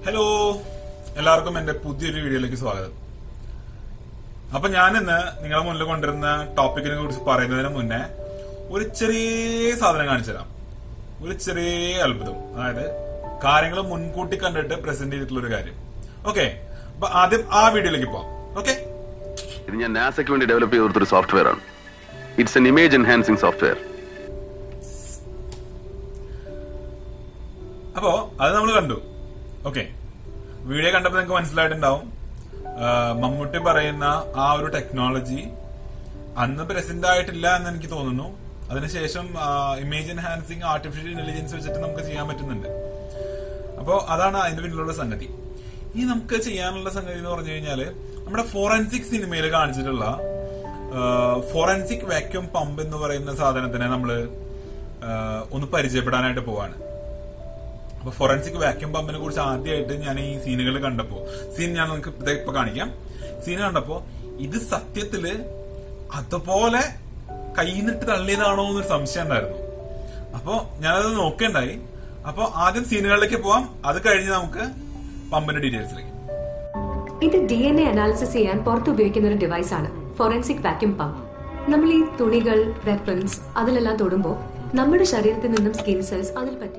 hello എല്ലാവർക്കും എന്റെ പുതിയൊരു വീഡിയോയിലേക്ക് സ്വാഗതം അപ്പൊ ഞാൻ ഇന്ന് നിങ്ങളെ മുന്നിൽ കൊണ്ടുവരുന്ന ടോപ്പിക്കിനെ കുറിച്ച് പറയുന്നതിന് മുന്നേ ഒരു ചെറിയ സാധനം കാണിച്ചു തരാം ഒരു ചെറിയ അത്ഭുതം അതായത് കാര്യങ്ങൾ മുൻകൂട്ടി കണ്ടിട്ട് പ്രസന്റ് ചെയ്തിട്ടുള്ള ഒരു കാര്യം ഓക്കെ അപ്പൊ ആദ്യം ആ വീഡിയോയിലേക്ക് പോവാം ഓക്കെ ഇത് ഞാൻ നാസയ്ക്ക് വേണ്ടി ഡെവലപ്പ് ചെയ്ത ഒരു സോഫ്റ്റ്വെയർ ആണ് it's an image enhancing software അപ്പോ അത് നമ്മൾ കണ്ടു ഓക്കെ വീഡിയോ കണ്ടപ്പോൾ നിങ്ങൾക്ക് മനസ്സിലായിട്ടുണ്ടാവും ആ, മമ്മൂട്ടി പറയുന്ന ആ ഒരു ടെക്നോളജി അന്ന് പ്രസന്റ് ആയിട്ടില്ല എന്ന് എനിക്ക് തോന്നുന്നു അതിനുശേഷം ഇമേജ് എൻഹാൻസിങ് ആർട്ടിഫിഷ്യൽ ഇന്റലിജൻസ് വെച്ചിട്ട് നമുക്ക് ചെയ്യാൻ പറ്റുന്നുണ്ട് അപ്പോ അതാണ് അതിന്റെ പിന്നിലുള്ള സംഗതി ഈ നമുക്ക് ചെയ്യാനുള്ള സംഗതി എന്ന് പറഞ്ഞു കഴിഞ്ഞാല് നമ്മുടെ ഫോറൻസിക് സിനിമയിൽ കാണിച്ചിട്ടുള്ള ഫോറൻസിക് വാക്യൂം പമ്പ് എന്ന് പറയുന്ന സാധനത്തിനെ നമ്മള് ആ, ഒന്ന് പരിചയപ്പെടാനായിട്ട് പോവാണ് അപ്പൊ ഫോറൻസിക് വാക്യൂം പമ്പിനെ കുറിച്ച് ആദ്യമായിട്ട് ഞാൻ ഈ സീനുകൾ കണ്ടപ്പോ സീൻ ഞാൻ നിങ്ങൾക്ക് ദേ ഇപ്പൊ കാണിക്കാം സീൻ കണ്ടപ്പോ ഇത് സത്യത്തില് അതുപോലെ കൈന്നിട്ട് തള്ളിയതാണോ എന്നൊരു സംശയം ഉണ്ടായിരുന്നു അപ്പോ ഞാനത് നോക്കേണ്ടായി അപ്പൊ ആദ്യം സീനുകളിലേക്ക് പോവാം അത് കഴിഞ്ഞ് നമുക്ക് പമ്പിന്റെ ഡീറ്റെയിൽസിലേക്ക് ഇത് ഡി എൻ എ അനാലിസിസ് ചെയ്യാൻ പുറത്ത് ഉപയോഗിക്കുന്ന ഒരു ഡിവൈസ് ആണ് ഫോറൻസിക് വാക്യൂം പമ്പ് നമ്മൾ ഈ തുണികൾ വെപ്പൺസ് അതിലെല്ലാം തൊടുമ്പോൾ നമ്മുടെ ശരീരത്തിൽ നിന്നും സ്കിൻ സെൽസ് അതിൽ പറ്റി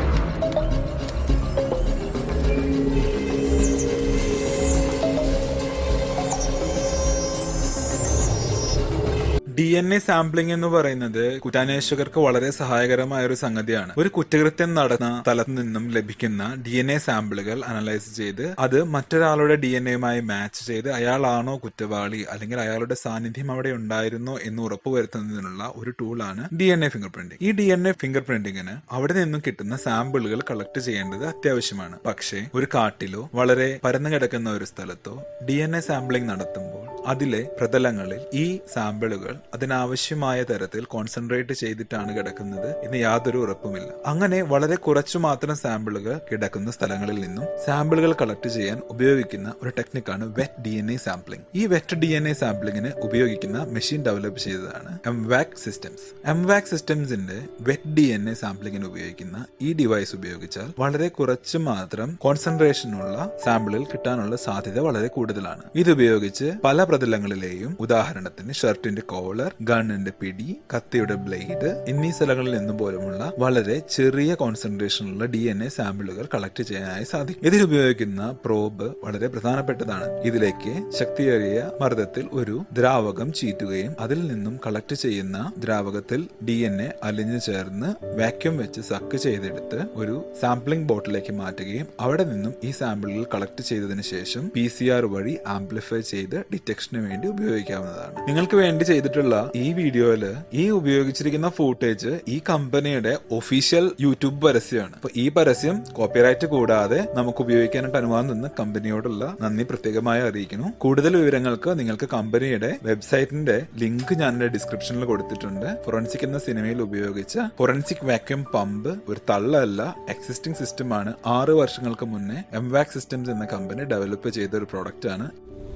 ഡി എൻ എ സാമ്പിളിംഗ് എന്ന് പറയുന്നത് കുറ്റാന്വേഷകർക്ക് വളരെ സഹായകരമായ ഒരു സംഗതിയാണ് ഒരു കുറ്റകൃത്യം നടന്ന സ്ഥലത്ത് നിന്നും ലഭിക്കുന്ന ഡി എൻ എ സാമ്പിളുകൾ അനലൈസ് ചെയ്ത് അത് മറ്റൊരാളുടെ ഡി എൻ എയുമായി മാച്ച് ചെയ്ത് അയാളാണോ കുറ്റവാളി അല്ലെങ്കിൽ അയാളുടെ സാന്നിധ്യം അവിടെ ഉണ്ടായിരുന്നോ എന്ന് ഉറപ്പുവരുത്തുന്നതിനുള്ള ഒരു ടൂളാണ് D N A fingerprinting ഈ ഡി എൻ എ ഫിംഗർ പ്രിന്റിങ്ങിന് അവിടെ നിന്നും കിട്ടുന്ന സാമ്പിളുകൾ കളക്ട് ചെയ്യേണ്ടത് അത്യാവശ്യമാണ് പക്ഷേ ഒരു കാട്ടിലോ വളരെ പരന്നു കിടക്കുന്ന ഒരു സ്ഥലത്തോ ഡി എൻ എ സാമ്പിളിംഗ് നടത്തുമ്പോൾ അതിലെ പ്രതലങ്ങളിൽ ഈ സാമ്പിളുകൾ അതിനാവശ്യമായ തരത്തിൽ കോൺസെൻട്രേറ്റ് ചെയ്തിട്ടാണ് കിടക്കുന്നത് എന്ന് യാതൊരു ഉറപ്പുമില്ല അങ്ങനെ വളരെ കുറച്ചു മാത്രം സാമ്പിളുകൾ കിടക്കുന്ന സ്ഥലങ്ങളിൽ നിന്നും സാമ്പിളുകൾ കളക്ട് ചെയ്യാൻ ഉപയോഗിക്കുന്ന ഒരു ടെക്നിക്കാണ് വെറ്റ് ഡി എൻ എ സാമ്പിളിംഗ് ഈ വെറ്റ് ഡി എൻ എ സാമ്പിളിങ്ങിന് ഉപയോഗിക്കുന്ന മെഷീൻ ഡെവലപ്പ് ചെയ്തതാണ് M Vac systems M Vac സിസ്റ്റംസിന്റെ വെറ്റ് ഡി എൻ എ സാമ്പിളിങ്ങിന് ഉപയോഗിക്കുന്ന ഈ ഡിവൈസ് ഉപയോഗിച്ചാൽ വളരെ കുറച്ച് മാത്രം കോൺസെൻട്രേഷനുള്ള സാമ്പിളുകൾ കിട്ടാനുള്ള സാധ്യത വളരെ കൂടുതലാണ് ഇത് ഉപയോഗിച്ച് പല പ്രതലങ്ങളിലെയും ഉദാഹരണത്തിന് ഷർട്ടിന്റെ കോളർ ഗണ്ണിന്റെ പിടി കത്തിയുടെ ബ്ലേഡ് എന്നീ സ്ഥലങ്ങളിൽ നിന്നും പോലുമുള്ള വളരെ ചെറിയ കോൺസെൻട്രേഷനുള്ള ഡി എൻ എ സാമ്പിളുകൾ കളക്ട് ചെയ്യാനായി സാധിക്കും ഇതിൽ ഉപയോഗിക്കുന്ന പ്രോബ് വളരെ പ്രധാനപ്പെട്ടതാണ് ഇതിലേക്ക് ശക്തിയേറിയ മർദ്ദത്തിൽ ഒരു ദ്രാവകം ചീറ്റുകയും അതിൽ നിന്നും കളക്ട് ചെയ്യുന്ന ദ്രാവകത്തിൽ ഡി എൻ എ അലിഞ്ഞു ചേർന്ന് വാക്യൂം വെച്ച് സക്ക് ചെയ്തെടുത്ത് ഒരു സാമ്പിളിംഗ് ബോട്ടിലേക്ക് മാറ്റുകയും അവിടെ നിന്നും ഈ സാമ്പിളുകൾ കളക്ട് ചെയ്തതിനു ശേഷം പി സി ആർ വഴി ആംപ്ലിഫൈ ചെയ്ത് ഡിറ്റക്ഷന് വേണ്ടി ഉപയോഗിക്കാവുന്നതാണ് നിങ്ങൾക്ക് വേണ്ടി ചെയ്തിട്ടുള്ള ഈ വീഡിയോയില് ഈ ഉപയോഗിച്ചിരിക്കുന്ന ഫൂട്ടേജ് ഈ കമ്പനിയുടെ ഒഫീഷ്യൽ യൂട്യൂബ് പരസ്യമാണ് അപ്പൊ ഈ പരസ്യം കോപ്പിറൈറ്റ് കൂടാതെ നമുക്ക് ഉപയോഗിക്കാനായിട്ട് അനുവാദം നിന്ന് കമ്പനിയോടുള്ള നന്ദി പ്രത്യേകമായി അറിയിക്കുന്നു കൂടുതൽ വിവരങ്ങൾക്ക് നിങ്ങൾക്ക് കമ്പനിയുടെ വെബ്സൈറ്റിന്റെ ലിങ്ക് ഞാൻ എന്റെ ഡിസ്ക്രിപ്ഷനിൽ കൊടുത്തിട്ടുണ്ട് ഫൊറൻസിക് എന്ന സിനിമയിൽ ഉപയോഗിച്ച ഫൊറൻസിക് വാക്യൂം പമ്പ് ഒരു തള്ളല്ല എക്സിസ്റ്റിംഗ് സിസ്റ്റം ആണ് ആറ് വർഷങ്ങൾക്ക് മുന്നേ എം വാക് സിസ്റ്റംസ് എന്ന കമ്പനി ഡെവലപ്പ് ചെയ്ത ഒരു പ്രോഡക്റ്റ് ആണ്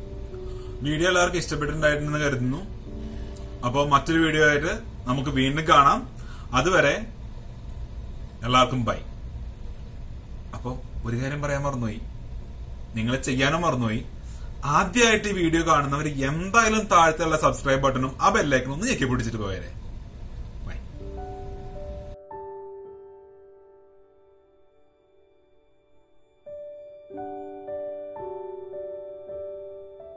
വീഡിയോ എല്ലാവർക്കും ഇഷ്ടപ്പെട്ടിട്ടുണ്ടായിരുന്നെന്ന് കരുതുന്നു അപ്പോൾ മറ്റൊരു വീഡിയോ ആയിട്ട് നമുക്ക് വീണ്ടും കാണാം അതുവരെ എല്ലാവർക്കും ബൈ അപ്പോ ഒരു കാര്യം പറയാൻ മറന്നുപോയി നിങ്ങൾ ചെയ്യാനും മറന്നുപോയി ആദ്യമായിട്ട് ഈ വീഡിയോ കാണുന്നവർ എന്തായാലും താഴത്തുള്ള സബ്സ്ക്രൈബ് ബട്ടണും ആ ബെല്ലൈക്കനും ഒന്ന് ഞെക്കി പിടിച്ചിട്ട് പോയേരെ